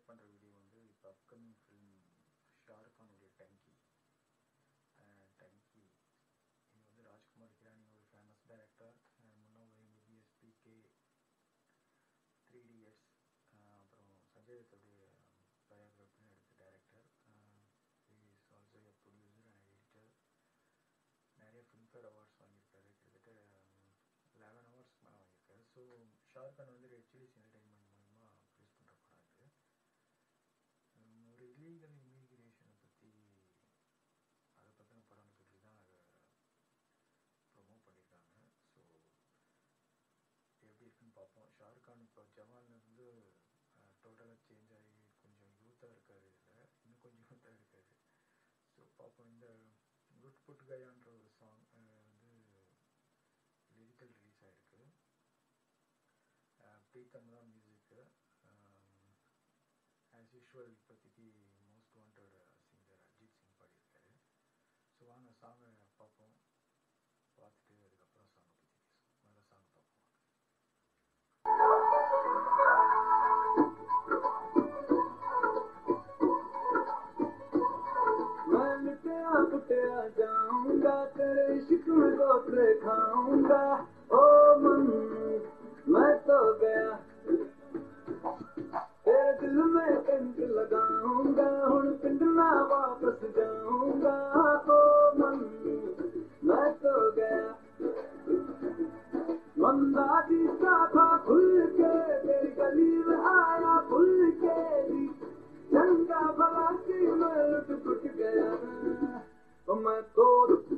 பண்ணுற வீடியோ வந்து இப்போ அப்கமிங் ஃபிலிம் ஷாருக் கானுடைய டங்கி டங்கி இது வந்து ராஜ்குமார் ஹிரானி ஒரு ஃபேமஸ் டைரக்டர் முன்னாள் எம்பிபிஎஸ் பிகே த்ரீ இடியட்ஸ் அப்புறம் சஞ்சய் தத்துடைய பயோகிராஃபின்னு எடுத்த director is also a producer and editor நிறைய ஃபிலிம்ஃபேர் அவார்ட்ஸ் வாங்கியிருக்காரு கிட்டத்தட்ட லெவன் அவார்ட்ஸ் மேலே வாங்கியிருக்காரு ஸோ ஷாருக் கான் வந்து ரெட் சிலிஸ் என்டர்டைன்மெண்ட் மூலிமா ப்ரொடியூஸ் பண்ணுற படம் இது உம், ஒரு இல்லீகல் இமிகிரேஷனை பற்றி அதை பற்றின படம்னு சொல்லி தான் அதை ப்ரொமோட் பண்ணியிருக்காங்க ஸோ எப்படி இருக்குன்னு பார்ப்போம் ஷாருக் கான் இப்போ ஜவான்லேருந்து டோட்டலாக சேஞ்ச் ஆகி கொஞ்சம் யூத்தாக இருக்காரு இதில் இன்னும் கொஞ்சம் யூத்தாக இருக்காரு ஸோ பார்ப்போம் இந்த குட் புட் கயான்ற ஒரு சாங் வந்து லிரிக்கல் ரிலீஸ் ஆகிருக்கு ப்ரீத்தம் தான் மியூசிக்கு ஆஸ் யூஷுவல் இப்போதைக்கு most wanted singer Arijit Singh பாடியிருக்காரு ஸோ வாங்க சாங்கை பார்ப்போம் பார்த்துட்டு அதுக்கப்புறம் சாங்கை பற்றி பேசுவோம் முதல்ல சாங் பார்ப்போம் मैं लुटिया पुटिया जाऊंगा तेरे शिकवे गोत्र खाऊंगा ओ मन मैं तो गया तेरे दिल में कंट लगाऊंगा हुन पिंड ना वापस जाऊंगा ओ मन मैं तो गया बंदा जीता था खुल के तेरी गली में आया खुल के जी चंगा भला की मैं लुट पुट गया ओ मैं तो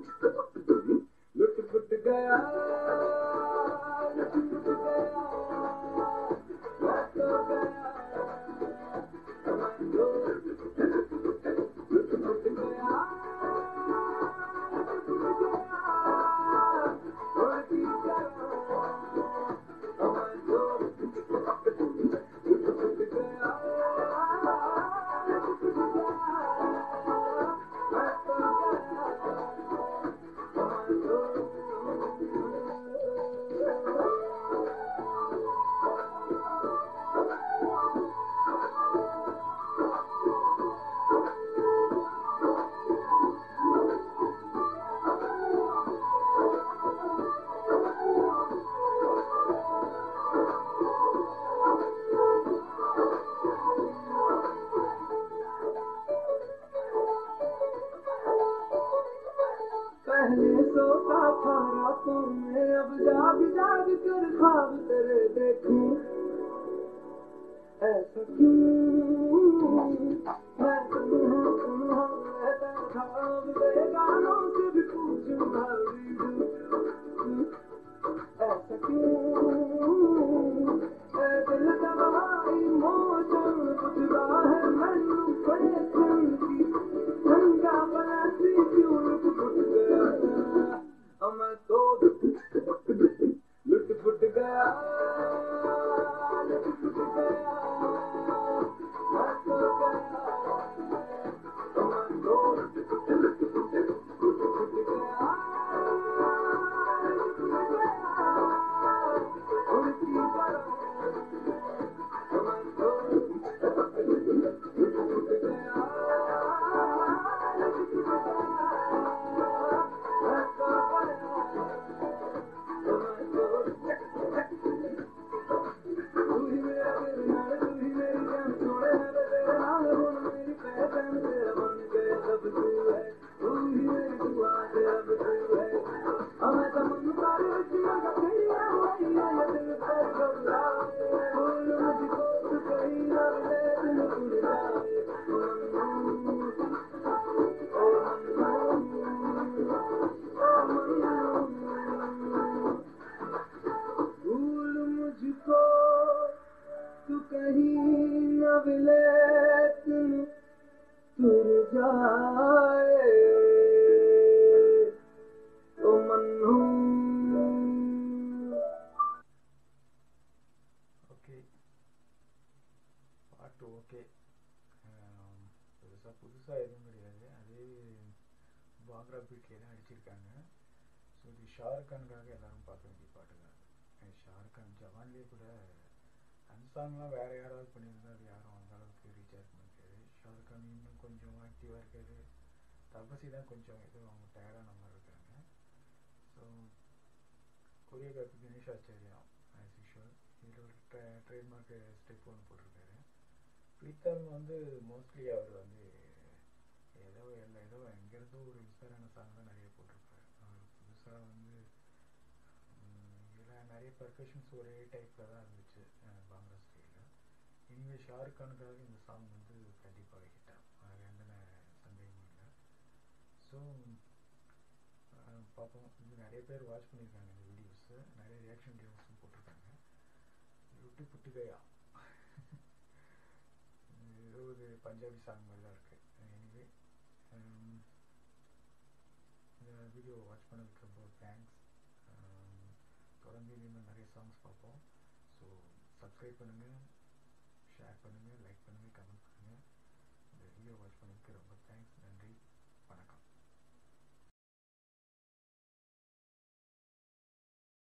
लुट पुट गया लुट पुट गया मैं तो गया ओ मैं तो लुट पुट गया लुट पुट गया और की गया ओ मैं तो लुट पुट गया पहले सोता था रातों में अब जाग जाग कर ख्वाब तेरे देखूं ऐसा क्यों मैं तुम्हें तुम्हें रहता था अब बेगानों से भी पूछूं how do you do? ऐसा क्यों ऐ दिल दबा इमोशन बुझदा है मैनू क्वेश्चन की चंगा भला सी क्यों लुट फुट गया अब मैं तो लुट फुट गया लुट फुट गया मैं तो गया अब मैं तो लुट फुट गया लुट फुट गया उनकी तरह अब मैं तो लुट फुट गया लुट फुट गया मैं तो गया अब मैं तो तू ही मेरा दिल नाल तू ही मेरी जान सोने है तेरे नाल हुन मेरी पहचान तेरा बन गया सब तू है तू ही मेरी दुआ तेरा अब तू है हमें तो मन तारे विच लगा तेरी आई है दिल पर घबरा बोल मुझको तू कहीं ना मिले दिल भूल जाए ओ भूल मुझको तू कहीं न मिले तुम तुर जाए ओ मन्नू ஓகே பாட்டு ஓகே பெருசாக புதுசாக எதுவும் கிடையாது அதே பாக்ரா பீட்லேயே தான் அடிச்சிருக்காங்க ஸோ இது ஷாருக் கானுக்காக எல்லாரும் பார்க்க வேண்டிய பாட்டு தான் ஷாருக் கான் ஜவான்லேயே கூட அந்த சாங்லாம் வேறு யாராவது பண்ணியிருந்தா அது யாரும் அந்த அளவுக்கு ரீச் ஆயிருக்க முடியாது ஷாருக் கான் இன்னும் கொஞ்சம் ஆக்டிவாக இருக்காரு தபசி தான் கொஞ்சம் ஏதோ அவங்க டயர்டான மாதிரி இருக்காங்க so choreography Ganesh Acharya as usual இதில் ஒரு ட்ரே ட்ரேட்மார்க் ஸ்டெப் ஒன்று போட்டிருக்காரு பிரீத்தம் வந்து மோஸ்ட்லி அவர் வந்து ஏதோ இல்லை ஏதோ எங்கேருந்தோ ஒரு இன்ஸ்பயரான சாங் தான் நிறைய போட்டிருப்பாரு அவர் புதுசாக வந்து இதில் நிறைய பர்கஷன்ஸ் ஒரே டைப்பில் தான் இருந்துச்சு பாங்கா ஸ்டைலில் இனிமே ஷாருக் கானுக்காக இந்த சாங் வந்து கண்டிப்பாக ஹிட் ஆகும் அதில் எந்த சந்தேகமும் இல்லை ஸோ பார்ப்போம் இது நிறைய பேர் வாட்ச் பண்ணியிருக்காங்க இந்த வீடியோஸு நிறைய ரியாக்ஷன் வீடியோஸும் போட்டிருக்காங்க ருட்டி புட்டிகையா ஏதோ ஒரு பஞ்சாபி சாங் மாதிரி தான் இருக்குது எனிவே இந்த வீடியோ வாட்ச் பண்ணதுக்கு ரொம்ப தேங்க்ஸ் தொடர்ந்து இன்னும் நிறைய சாங்ஸ் பார்ப்போம் ஸோ சப்ஸ்கிரைப் பண்ணுங்கள் ஷேர் பண்ணுங்கள் லைக் பண்ணுங்கள் கமெண்ட் பண்ணுங்கள் இந்த வீடியோ வாட்ச் பண்ணதுக்கு ரொம்ப தேங்க்ஸ் நன்றி